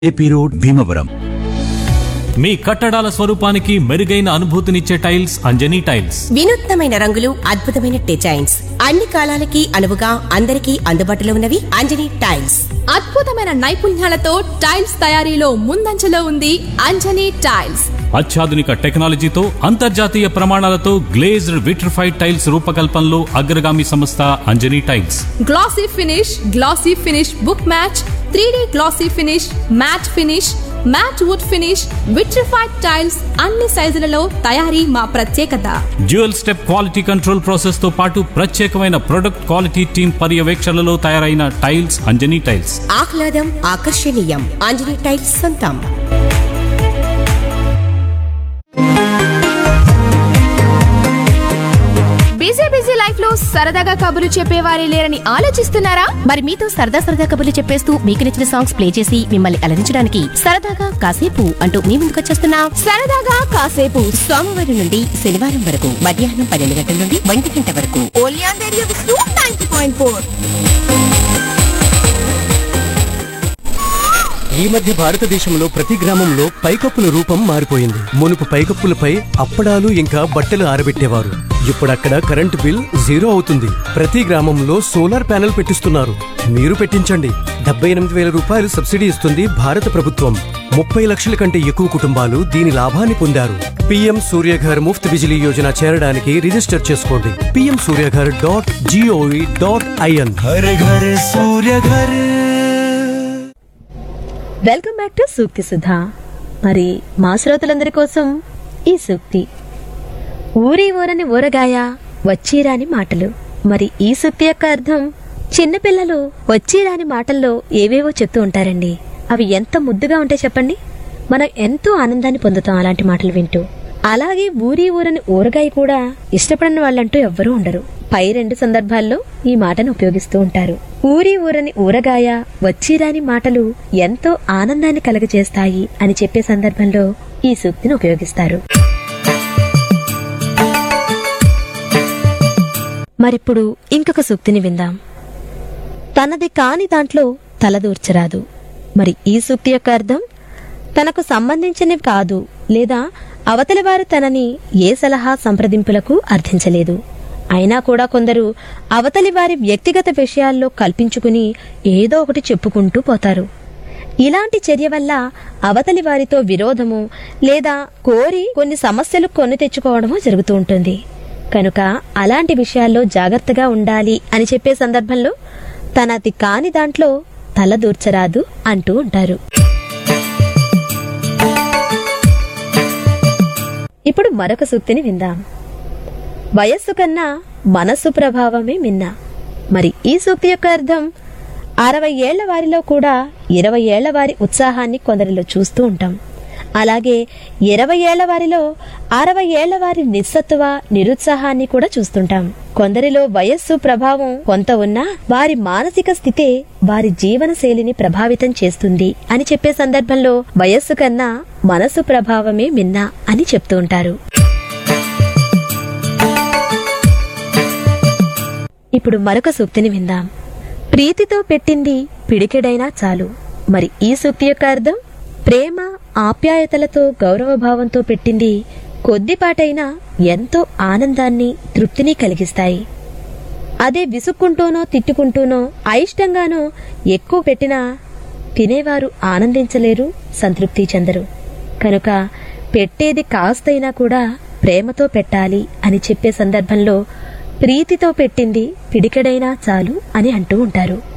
AP road Bhimavaram మీ కట్టడాల స్వరూపానికి మెరుగైన అనుభూతినిచ్చే టైల్స్ అంజనీ టైల్స్ వినూత్నమైన రంగులు అద్భుతమైన డిజైన్స్ అన్ని కాలాలకి అనువుగా అందరికీ అందుబాటులో ఉన్నవి అంజనీ టైల్స్ అద్భుతమైన నైపుణ్యాలతో టైల్స్ తయారీలో ముందంజలో ఉంది అంజనీ టైల్స్ అత్యాధునిక టెక్నాలజీతో అంతర్జాతీయ ప్రమాణాలతో గ్లేజ్డ్ విట్రిఫైడ్ టైల్స్ రూపకల్పనలో అగ్రగామి సంస్థ Anjani tiles glossy finish glossy finish book match three glossy finish matt finish matt wood finish vitrified tiles అన్ని సైజులలో తయారీ మా ప్రత్యేకత dual step quality control process తో పాటు ప్రత్యేకమైన ప్రొడక్ట్ క్వాలిటీ టీమ్ పర్యవేక్షణలో తయారైన టైల్స్ అంజనీ టైల్స్ ఆహ్లాదం ఆకర్షణీయం అంజనీ టైల్స్ సొంతం బిజీ బిజీ లైఫ్ లో సరదాగా కబుర్లు చెప్పేవారే లేరని ఆలోచిస్తున్నారా మరి మీతో సరదా సరదా కబుర్లు చెప్పేస్తూ మీకు నచ్చిన సాంగ్స్ ప్లే చేసి మిమ్మల్ని అలరించడానికి సరదాగా కాసేపు అంటూ మీ ముందుకు వచ్చేస్తున్నా సరదాగా కాసేపు సోమవారం నుండి శనివారం వరకు మధ్యాహ్నం పన్నెండు గంటల నుండి ఒంటి గంట వరకు only on radio Vishnu ninety point four ఈ మధ్య భారతదేశంలో ప్రతి గ్రామంలో పైకప్పుల రూపం మారిపోయింది మునుపు పైకప్పులపై అప్పడాలు ఇంకా బట్టలు ఆరబెట్టేవారు ఇప్పుడు అక్కడ కరెంటు బిల్ జీరో అవుతుంది ప్రతి గ్రామంలో సోలార్ ప్యానెల్ పెట్టిస్తున్నారు మీరు పెట్టించండి డెబ్బై ఎనిమిది వేల రూపాయలు సబ్సిడీ ఇస్తుంది భారత ప్రభుత్వం ముప్పై లక్షల కంటే ఎక్కువ కుటుంబాలు దీని లాభాన్ని పొందారు పీఎం సూర్యఘర్ ముఫ్త్ బిజిలీ యోజన చేరడానికి రిజిస్టర్ చేసుకోండి PM Suryaghar dot GOV dot IN welcome back to Sukti Sudha మరి మా శ్రోతలందరి కోసం ఈ సూక్తి ఊరి ఊరని ఊరగాయ వచ్చిరాని మాటలు మరి ఈ సూక్తి యొక్క అర్థం చిన్నపిల్లలు వచ్చిరాని మాటల్లో ఏవేవో చెప్తూ ఉంటారండి అవి ఎంత ముద్దుగా ఉంటాయి చెప్పండి మనం ఎంతో ఆనందాన్ని పొందుతాం అలాంటి మాటలు వింటూ అలాగే ఊరి ఊరని ఊరగాయ కూడా ఇష్టపడని వాళ్ళంటూ ఎవ్వరూ ఉండరు పై రెండు సందర్భాల్లో ఈ మాటను ఉపయోగిస్తూ ఉంటారు ఊరి ఊరని ఊరగాయ వచ్చిరాని మాటలు ఎంతో ఆనందాన్ని కలగజేస్తాయి అని చెప్పే సందర్భంలో ఈ సూక్తిని ఉపయోగిస్తారు మరిప్పుడు ఇంకొక సూక్తిని విందాం తనది కాని దాంట్లో తలదూర్చరాదు మరి ఈ సూక్తి యొక్క అర్థం తనకు సంబంధించినవి కాదు లేదా అవతలి వారు తనని ఏ సలహా సంప్రదింపులకు అర్థించలేదు అయినా కూడా కొందరు అవతలి వారి వ్యక్తిగత విషయాల్లో కల్పించుకుని ఏదో ఒకటి చెప్పుకుంటూ పోతారు ఇలాంటి చర్య వల్ల అవతలి వారితో విరోధము లేదా కోరి కొన్ని సమస్యలు కొని తెచ్చుకోవడము జరుగుతూ ఉంటుంది కనుక అలాంటి విషయాల్లో జాగ్రత్తగా ఉండాలి అని చెప్పే సందర్భంలో తనది కాని దాంట్లో తల దూర్చరాదు అంటూ ఉంటారు ఇప్పుడు మరొక సూక్తిని విందాం వయస్సు కన్నా మనస్సు ప్రభావమే మిన్న మరి ఈ సూక్తి యొక్క అర్థం అరవై ఏళ్ల వారిలో కూడా ఇరవై ఏళ్ల వారి ఉత్సాహాన్ని కొందరిలో చూస్తూ ఉంటాం అలాగే ఇరవై ఏళ్ల వారిలో అరవై ఏళ్ల వారి నిస్సత్తువ నిరుత్సాహాన్ని కూడా చూస్తుంటాం కొందరిలో వయస్సు ప్రభావం కొంత ఉన్నా వారి మానసిక స్థితే వారి జీవన శైలిని ప్రభావితం చేస్తుంది అని చెప్పే సందర్భంలో వయస్సు కన్నా మనసు ప్రభావమే మిన్న అని చెప్తూ ఉంటారు ఇప్పుడు మరొక సూక్తిని విందాం ప్రీతితో పెట్టింది పిడికెడైనా చాలు మరి ఈ సూక్తి యొక్క అర్థం ప్రేమ ఆప్యాయతలతో గౌరవభావంతో పెట్టింది కొద్దిపాటైనా ఎంతో ఆనందాన్ని తృప్తిని కలిగిస్తాయి అదే విసుక్కుంటూనో తిట్టుకుంటూనో అయిష్టంగానో ఎక్కువ పెట్టినా తినేవారు ఆనందించలేరు సంతృప్తి చెందరు కనుక పెట్టేది కాస్తైనా కూడా ప్రేమతో పెట్టాలి అని చెప్పే సందర్భంలో ప్రీతితో పెట్టింది పిడికెడైనా చాలు అని అంటూ ఉంటారు